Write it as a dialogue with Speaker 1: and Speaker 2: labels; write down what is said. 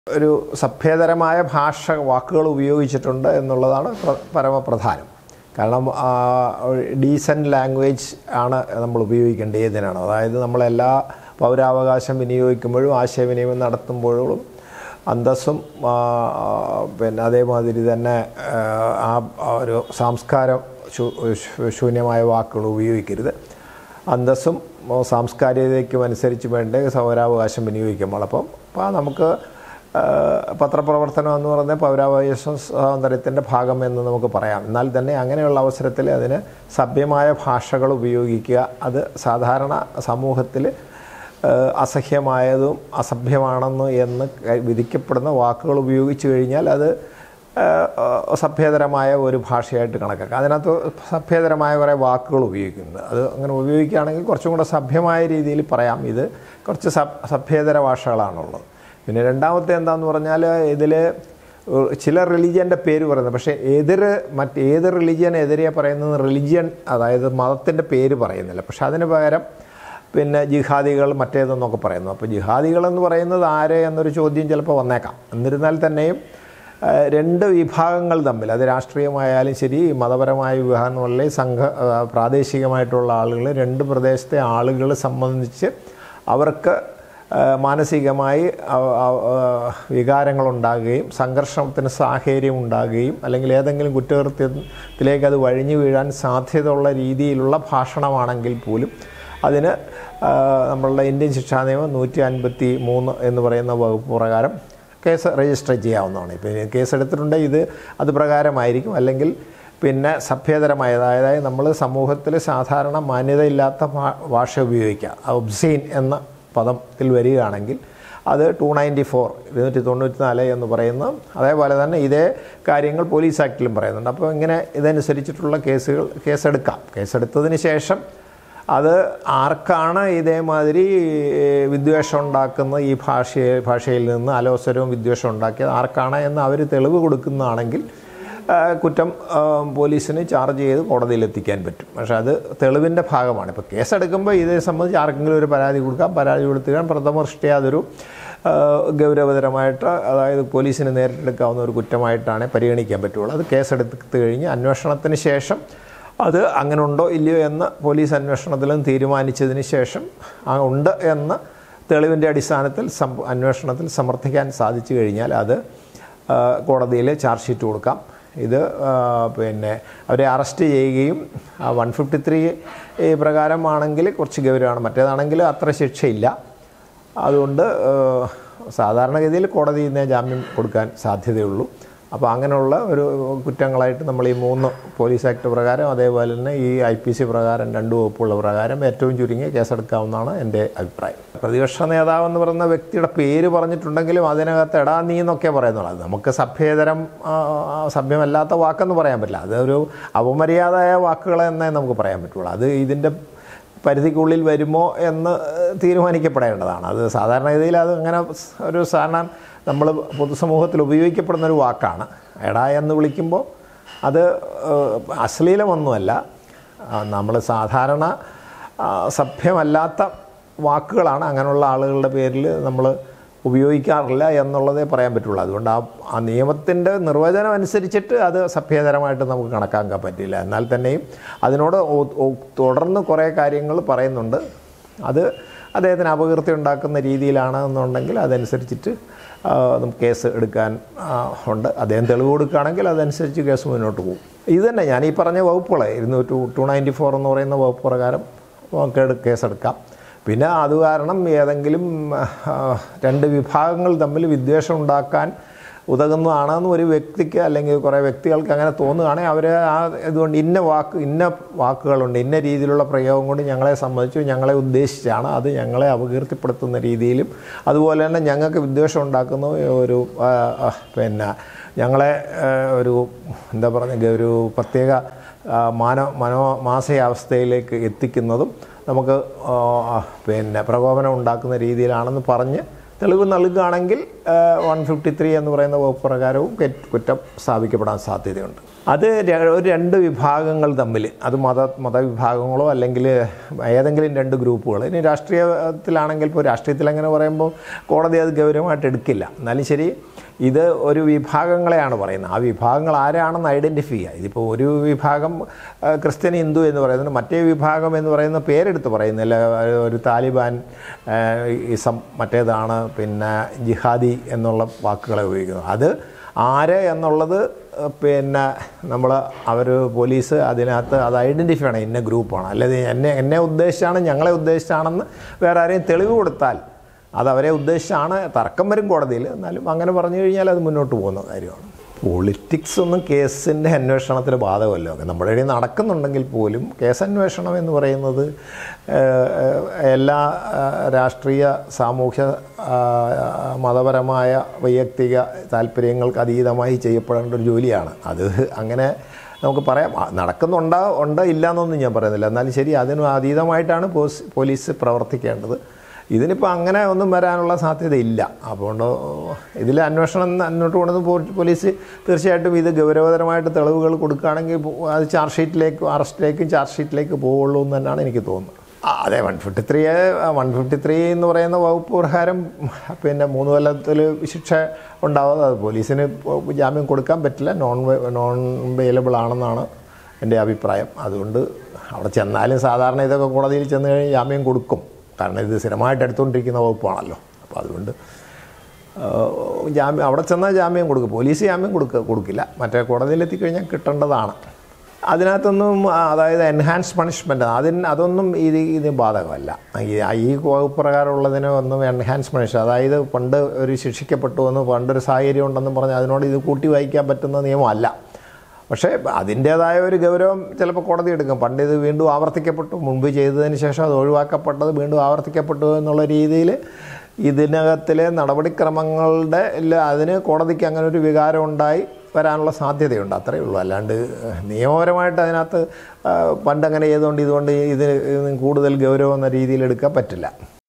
Speaker 1: ഒരു സഭ്യതരമായ ഭാഷ വാക്കുകൾ ഉപയോഗിച്ചിട്ടുണ്ട് എന്നുള്ളതാണ് പ്ര- പരമപ്രധാനം കാരണം ഡീസൻറ്റ് ലാംഗ്വേജ് ആണ് നമ്മൾ ഉപയോഗിക്കേണ്ടത് ഏതിനാണ് അതായത് നമ്മളെല്ലാ പൗരാവകാശം വിനിയോഗിക്കുമ്പോഴും ആശയവിനിമയം നടത്തുമ്പോഴും അന്തസ്സും ആ, പിന്നെ അതേമാതിരി തന്നെ ആ ആ ഒരു സംസ്കാരം ശൂ- ശൂ- ശൂന്യമായ വാക്കുകൾ ഉപയോഗിക്കരുത് അന്തസ്സും ഓ, സാംസ്കാരികതയ്ക്കും അനുസരിച്ച് വേണ്ട പൗരാവകാശം വിനിയോഗിക്കുമ്പോൾ അപ്പം അപ്പോൾ നമുക്ക് ആ, പത്രപ്രവർത്തനം എന്ന് പറയുന്നത് പൗരാവകാശ സ്വാതന്ത്ര്യത്തിൻ്റെ ഭാഗം എന്ന് നമുക്ക് പറയാം എന്നാൽ തന്നെ അങ്ങനെയുള്ള അവസരത്തിൽ അതിന് സഭ്യമായ ഭാഷകൾ ഉപയോഗിക്കുക അത് സാധാരണ സമൂഹത്തിൽ അസഹ്യമായതും അസഭ്യമാണെന്ന് എന്ന് ക- വിധിക്കപ്പെടുന്ന വാക്കുകൾ ഉപയോഗിച്ചു കഴിഞ്ഞാൽ അത് ആ, ആ, സഭ്യതരമായ ഒരു ഭാഷയായിട്ട് കണക്കാക്കാം അതിനകത്ത് സഭ്യതരമായ കുറേ വാക്കുകൾ ഉപയോഗിക്കുന്നുണ്ട് അത് അങ്ങനെ ഉപയോഗിക്കുകയാണെങ്കിൽ കുറച്ചും കൂടെ സഭ്യമായ രീതിയിൽ പറയാം ഇത് കുറച്ച് സഭ് സഭ്യേതര ഭാഷകളാണുള്ളത് പിന്നെ രണ്ടാമത്തെ എന്താന്ന് പറഞ്ഞാൽ ഇതിൽ ചില റിലീജിയൻ്റെ പേര് പറയുന്നത് പക്ഷേ എതിർ മറ്റ് ഏത് റിലീജിയനെതിരെ പറയുന്നത് റിലീജിയൻ അതായത് മതത്തിൻ്റെ പേര് പറയുന്നില്ല പക്ഷെ അതിന് പകരം പിന്നെ ജിഹാദികൾ മറ്റേതെന്നൊക്കെ പറയുന്നു അപ്പോൾ ജിഹാദികൾ എന്ന് പറയുന്നത് ആര് എന്നൊരു ചോദ്യം ചിലപ്പോൾ വന്നേക്കാം എന്നിരുന്നാൽ തന്നെയും ആ, രണ്ട് വിഭാഗങ്ങൾ തമ്മിൽ അത് രാഷ്ട്രീയമായാലും ശരി മതപരമായ വിഭാഗം എന്നുള്ള സംഘ ആ, പ്രാദേശികമായിട്ടുള്ള ആളുകൾ രണ്ട് പ്രദേശത്തെ ആളുകൾ സംബന്ധിച്ച് അവർക്ക് ആ, മാനസികമായി അവ- അവ- ആ, വികാരങ്ങളുണ്ടാകുകയും സംഘർഷത്തിന് സാഹചര്യം ഉണ്ടാകുകയും അല്ലെങ്കിൽ ഏതെങ്കിലും കുറ്റകൃത്യത്തിലേക്ക് അത് വഴിഞ്ഞു വീഴാൻ സാധ്യതയുള്ള രീതിയിലുള്ള ഭാഷണമാണെങ്കിൽ പോലും അതിന് ആ, നമ്മളുടെ ഇന്ത്യൻ ശിക്ഷാ നിയമം നൂറ്റി അൻപത്തി മൂന്ന് എന്ന് പറയുന്ന വകുപ്പ് പ്രകാരം കേസ് രജിസ്റ്റർ ചെയ്യാവുന്നതാണ് ഇപ്പോൾ കേസ് എടുത്തിട്ടുണ്ടെങ്കിൽ ഇത് അത് പ്രകാരമായിരിക്കും അല്ലെങ്കിൽ പിന്നെ സഭ്യതരമായ അതായത് നമ്മൾ സമൂഹത്തിൽ സാധാരണ മാന്യതയില്ലാത്ത ഭാ- ഭാഷ ഉപയോഗിക്കുക ഒബ്സീൻ എന്ന പദത്തിൽ വരികയാണെങ്കിൽ അത് ടു നയൻറ്റി ഫോർ ഇരുന്നൂറ്റി തൊണ്ണൂറ്റി നാല് എന്ന് പറയുന്ന അതേപോലെ തന്നെ ഇതേ കാര്യങ്ങൾ പോലീസ് ആക്ടിലും പറയുന്നുണ്ട് അപ്പോൾ ഇങ്ങനെ ഇതനുസരിച്ചിട്ടുള്ള കേസുകൾ കേസെടുക്കാം കേസെടുത്തതിന് ശേഷം അത് ആർക്കാണ് ഇതേമാതിരി ഏഹ്, വിദ്വേഷം ഉണ്ടാക്കുന്ന ഈ ഭാഷയെ ഭാഷയിൽ നിന്ന് അലോസരവും വിദ്വേഷം ഉണ്ടാക്കിയത് ആർക്കാണ് എന്ന് അവർ തെളിവ് കൊടുക്കുന്നതാണെങ്കിൽ ആ, കുറ്റം ആ, പോലീസിന് ചാർജ് ചെയ്ത് കോടതിയിൽ എത്തിക്കാൻ പറ്റും പക്ഷേ അത് തെളിവിൻ്റെ ഭാഗമാണ് ഇപ്പോൾ കേസെടുക്കുമ്പോൾ ഇതേ സംബന്ധിച്ച് ആർക്കെങ്കിലും ഒരു പരാതി കൊടുക്കാം പരാതി കൊടുത്തുകയാൽ പ്രഥമദൃഷ്ടിയ അതൊരു ആ, ഗൗരവതരമായിട്ട് അതായത് പോലീസിന് നേരിട്ടെടുക്കാവുന്ന ഒരു കുറ്റമായിട്ടാണ് പരിഗണിക്കാൻ പറ്റുള്ളൂ അത് കേസെടുത്ത് കഴിഞ്ഞ് അന്വേഷണത്തിന് ശേഷം അത് അങ്ങനെ ഉണ്ടോ ഇല്ലയോ എന്ന് പോലീസ് അന്വേഷണത്തിലും തീരുമാനിച്ചതിന് ശേഷം ആ ഉണ്ട് എന്ന് തെളിവിൻ്റെ അടിസ്ഥാനത്തിൽ സം അന്വേഷണത്തിൽ സമർത്ഥിക്കാൻ സാധിച്ചു കഴിഞ്ഞാൽ അത് കോടതിയിൽ ചാർജ് ഷീറ്റ് കൊടുക്കാം ഇത് ആ, പിന്നെ അവരെ അറസ്റ്റ് ചെയ്യുകയും വൺ ഫിഫ്റ്റി ത്രീ പ്രകാരമാണെങ്കിൽ കുറച്ച് ഗൗരവമാണ് മറ്റേതാണെങ്കിൽ അത്ര ശിക്ഷയില്ല അതുകൊണ്ട് ഏഹ്, സാധാരണഗതിയിൽ കോടതി ഇന്നേ ജാമ്യം കൊടുക്കാൻ സാധ്യതയുള്ളൂ അപ്പോൾ അങ്ങനെയുള്ള ഒരു കുറ്റങ്ങളായിട്ട് നമ്മൾ ഈ മൂന്ന് പോലീസ് ആക്ട് പ്രകാരം അതേപോലെ തന്നെ ഈ ഐ പി സി പ്രകാരം രണ്ട് വകുപ്പുള്ള പ്രകാരം ഏറ്റവും ചുരുങ്ങിയ കേസെടുക്കാവുന്നതാണ് എൻ്റെ അഭിപ്രായം പ്രതിപക്ഷ നേതാവ് എന്ന് പറയുന്ന വ്യക്തിയുടെ പേര് പറഞ്ഞിട്ടുണ്ടെങ്കിലും അതിനകത്ത് എടാ നീ എന്നൊക്കെ പറയുന്നുള്ളൂ അത് നമുക്ക് സഭ്യേതരം ആ, ആ, സഭ്യമല്ലാത്ത വാക്കെന്ന് പറയാൻ പറ്റില്ല അതൊരു അപമര്യാദയായ വാക്കുകൾ എന്നേ നമുക്ക് പറയാൻ പറ്റുള്ളൂ അത് ഇതിൻ്റെ പരിധിക്കുള്ളിൽ വരുമോ എന്ന് ഏഹ്, തീരുമാനിക്കപ്പെടേണ്ടതാണ് അത് സാധാരണഗതിയിൽ അത് അങ്ങനെ സ് ഒരു സാധാരണ നമ്മൾ പൊതുസമൂഹത്തിൽ ഉപയോഗിക്കപ്പെടുന്ന ഒരു വാക്കാണ് എടാ എന്ന് വിളിക്കുമ്പോൾ അത് ഏഹ്, അശ്ലീലമൊന്നുമല്ല നമ്മൾ സാധാരണ ആ, സഭ്യമല്ലാത്ത വാക്കുകളാണ് അങ്ങനെയുള്ള ആളുകളുടെ പേരിൽ നമ്മൾ ഉപയോഗിക്കാറില്ല എന്നുള്ളതേ പറയാൻ പറ്റുള്ളൂ അതുകൊണ്ട് ആ ആ നിയമത്തിൻ്റെ നിർവചനം അനുസരിച്ചിട്ട് അത് സഭ്യതരമായിട്ട് നമുക്ക് കണക്കാക്കാൻ പറ്റില്ല എന്നാൽ തന്നെയും അതിനോട് ഒ- ഒ- തുടർന്ന് കുറേ കാര്യങ്ങൾ പറയുന്നുണ്ട് അത് അദ്ദേഹത്തിന് അപകീർത്തി ഉണ്ടാക്കുന്ന രീതിയിലാണ് എന്നുണ്ടെങ്കിൽ അതനുസരിച്ചിട്ട് ആ, നമുക്ക് കേസ് എടുക്കാൻ ആ, ഉണ്ട് അദ്ദേഹം തെളിവ് കൊടുക്കുകയാണെങ്കിൽ അതനുസരിച്ച് കേസ് മുന്നോട്ട് പോകും ഇത് തന്നെ ഞാൻ ഈ പറഞ്ഞ വകുപ്പുകളെ ഇരുന്നൂറ്റി ടു നയൻറ്റി ഫോർ എന്ന് പറയുന്ന വകുപ്പ് പ്രകാരം നമുക്ക് എടു- കേസെടുക്കാം പിന്നെ അത് കാരണം ഏതെങ്കിലും ആ, രണ്ട് വിഭാഗങ്ങൾ തമ്മിൽ വിദ്വേഷം ഉണ്ടാക്കാൻ ഉതകുന്നതാണെന്ന് ഒരു വ്യക്തിക്ക് അല്ലെങ്കിൽ കുറേ വ്യക്തികൾക്ക് അങ്ങനെ തോന്നുകയാണെങ്കിൽ അവർ ആ ഇതുകൊണ്ട് ഇന്ന വാക്ക് ഇന്ന വാക്കുകളുണ്ട് ഇന്ന രീതിയിലുള്ള പ്രയോഗം കൊണ്ട് ഞങ്ങളെ സംബന്ധിച്ചു ഞങ്ങളെ ഉദ്ദേശിച്ചാണ് അത് ഞങ്ങളെ അപകീർത്തിപ്പെടുത്തുന്ന രീതിയിലും അതുപോലെ തന്നെ ഞങ്ങൾക്ക് വിദ്വേഷം ഉണ്ടാക്കുന്ന ഒരു ആ, ആ, പിന്നെ ഞങ്ങളെ ആ, ഒരു എന്താ പറയുക ഒരു പ്രത്യേക ആ, മാനോ മനോ മാനസികാവസ്ഥയിലേക്ക് എത്തിക്കുന്നതും നമുക്ക് ആ, പിന്നെ പ്രകോപനം ഉണ്ടാക്കുന്ന രീതിയിലാണെന്ന് പറഞ്ഞ് തെളിവ് നൽകുകയാണെങ്കിൽ വൺ ഫിഫ്റ്റി ത്രീ എന്ന് പറയുന്ന വകുപ്പ് പ്രകാരവും കെ- കുറ്റം സ്ഥാപിക്കപ്പെടാൻ സാധ്യതയുണ്ട് അത് ര- ഒരു രണ്ട് വിഭാഗങ്ങൾ തമ്മിൽ അത് മത മതവിഭാഗങ്ങളോ അല്ലെങ്കിൽ ഏതെങ്കിലും രണ്ട് ഗ്രൂപ്പുകൾ ഇനി രാഷ്ട്രീയത്തിലാണെങ്കിൽ ഇപ്പോൾ രാഷ്ട്രീയത്തിൽ അങ്ങനെ പറയുമ്പോൾ കോടതി അത് ഗൗരവമായിട്ട് എടുക്കില്ല എന്നാലും ശരി ഇത് ഒരു വിഭാഗങ്ങളെയാണ് പറയുന്നത് ആ വിഭാഗങ്ങൾ ആരാണെന്ന് ഐഡൻറ്റിഫൈ ചെയ്യുക ഇതിപ്പോൾ ഒരു വിഭാഗം ആ, ക്രിസ്ത്യൻ ഹിന്ദു എന്ന് പറയുന്നത് മറ്റേ വിഭാഗം എന്ന് പറയുന്ന പേരെടുത്ത് പറയുന്നില്ല ഒരു താലിബാൻ ആ, ഇസം മറ്റേതാണ് പിന്നെ ജിഹാദി എന്നുള്ള വാക്കുകളെ ഉപയോഗിക്കുന്നത് അത് ആര് എന്നുള്ളത് പിന്നെ നമ്മൾ അവർ പോലീസ് അതിനകത്ത് അത് ഐഡൻറ്റിഫൈ ചെയ്യണം ഇന്ന ഗ്രൂപ്പാണ് അല്ലാതെ എന്നെ എന്നെ ഉദ്ദേശിച്ചാണ് ഞങ്ങളെ ഉദ്ദേശിച്ചാണെന്ന് വേറെ ആരെയും തെളിവ് കൊടുത്താൽ അത് അവരെ ഉദ്ദേശിച്ചാണ് തർക്കം വരും കോടതിയിൽ എന്നാലും അങ്ങനെ പറഞ്ഞു കഴിഞ്ഞാൽ അത് മുന്നോട്ട് പോകുന്ന കാര്യമാണ് പൊളിറ്റിക്സ് ഒന്നും കേസിൻ്റെ അന്വേഷണത്തിന് ബാധകമല്ലോ നമ്മുടെ ഇടയിൽ നടക്കുന്നുണ്ടെങ്കിൽ പോലും കേസ് അന്വേഷണം എന്ന് പറയുന്നത് ഏഹ്, എല്ലാ ഏഹ്, രാഷ്ട്രീയ സാമൂഹ്യ ആ, മതപരമായ വൈയക്തിക താല്പര്യങ്ങൾക്ക് അതീതമായി ചെയ്യപ്പെടേണ്ട ഒരു ജോലിയാണ് അത് അങ്ങനെ നമുക്ക് പറയാം ആ, നടക്കുന്നുണ്ടോ ഉണ്ടോ ഇല്ല എന്നൊന്നും ഞാൻ പറയുന്നില്ല എന്നാലും ശരി അതിന് അതീതമായിട്ടാണ് പോസ് പോലീസ് പ്രവർത്തിക്കേണ്ടത് ഇതിനിപ്പോൾ അങ്ങനെ ഒന്നും വരാനുള്ള സാധ്യതയില്ല അതുകൊണ്ട് ഇതിൽ അന്വേഷണം മുന്നോട്ട് കൊണ്ടുവന്ന് പോ- പോലീസ് തീർച്ചയായിട്ടും ഇത് ഗൗരവതരമായിട്ട് തെളിവുകൾ കൊടുക്കുകയാണെങ്കിൽ പോ- അത് ചാർജ് ഷീറ്റിലേക്ക് അറസ്റ്റിലേക്കും ചാർജ് ഷീറ്റിലേക്ക് പോവുള്ളൂ എന്ന് തന്നെയാണ് എനിക്ക് തോന്നുന്നത് ആ, അതെ one fifty three one fifty three എന്ന് പറയുന്ന വകുപ്പ് പ്രകാരം പിന്നെ മൂന്ന് കൊല്ലത്തിൽ ശിക്ഷ ഉണ്ടാവുന്നത് അത് പോലീസിന് ഇപ്പോൾ ജാമ്യം കൊടുക്കാൻ പറ്റില്ല നോൺ വെ- നോൺ വെയിലബിൾ ആണെന്നാണ് എൻ്റെ അഭിപ്രായം അതുകൊണ്ട് അവിടെ ചെന്നാലും സാധാരണ ഇതൊക്കെ കോടതിയിൽ ചെന്ന് കഴിഞ്ഞ് ജാമ്യം കൊടുക്കും കാരണം ഇത് സ്ഥിരമായിട്ട് എടുത്തുകൊണ്ടിരിക്കുന്ന വകുപ്പാണല്ലോ അപ്പോൾ അതുകൊണ്ട് ആ, ജാമ്യം അവിടെ ചെന്നാൽ ജാമ്യം കൊടുക്കും പോലീസ് ജാമ്യം കൊടുക്കുക കൊടുക്കില്ല മറ്റേ കോടതിയിൽ എത്തിക്കഴിഞ്ഞാൽ കിട്ടേണ്ടതാണ് അതിനകത്തൊന്നും ആ, അതായത് എൻഹാൻസ് പണിഷ്മെൻറ്റ് അതിന് അതൊന്നും ഇത് ഇത് ബാധകമല്ല ഈ ഈ വകുപ്പ് പ്രകാരമുള്ളതിന് ഒന്നും എൻഹാൻസ് പണിഷ്മെൻറ്റ് അതായത് പണ്ട് ഒരു ശിക്ഷിക്കപ്പെട്ടു എന്ന് പണ്ടൊരു സാഹചര്യം ഉണ്ടെന്ന് പറഞ്ഞ് അതിനോട് ഇത് കൂട്ടി വായിക്കാൻ പറ്റുന്ന നിയമമല്ല പക്ഷേ അതിൻ്റേതായ ഒരു ഗൗരവം ചിലപ്പോൾ കോടതി എടുക്കും പണ്ട് ഇത് വീണ്ടും ആവർത്തിക്കപ്പെട്ടു മുൻപ് ചെയ്തതിന് ശേഷം അത് ഒഴിവാക്കപ്പെട്ടത് വീണ്ടും ആവർത്തിക്കപ്പെട്ടു എന്നുള്ള രീതിയിൽ ഇതിനകത്തിലെ നടപടിക്രമങ്ങളുടെ ഇല്ല അതിന് കോടതിക്ക് അങ്ങനെ ഒരു വികാരം ഉണ്ടായി വരാനുള്ള സാധ്യതയുണ്ട് അത്രയേ ഉള്ളൂ അല്ലാണ്ട് നിയമപരമായിട്ട് അതിനകത്ത് ആ, പണ്ടങ്ങനെ ചെയ്തുകൊണ്ട് ഇതുകൊണ്ട് ഇത് കൂടുതൽ ഗൗരവം എന്ന രീതിയിൽ എടുക്കാൻ പറ്റില്ല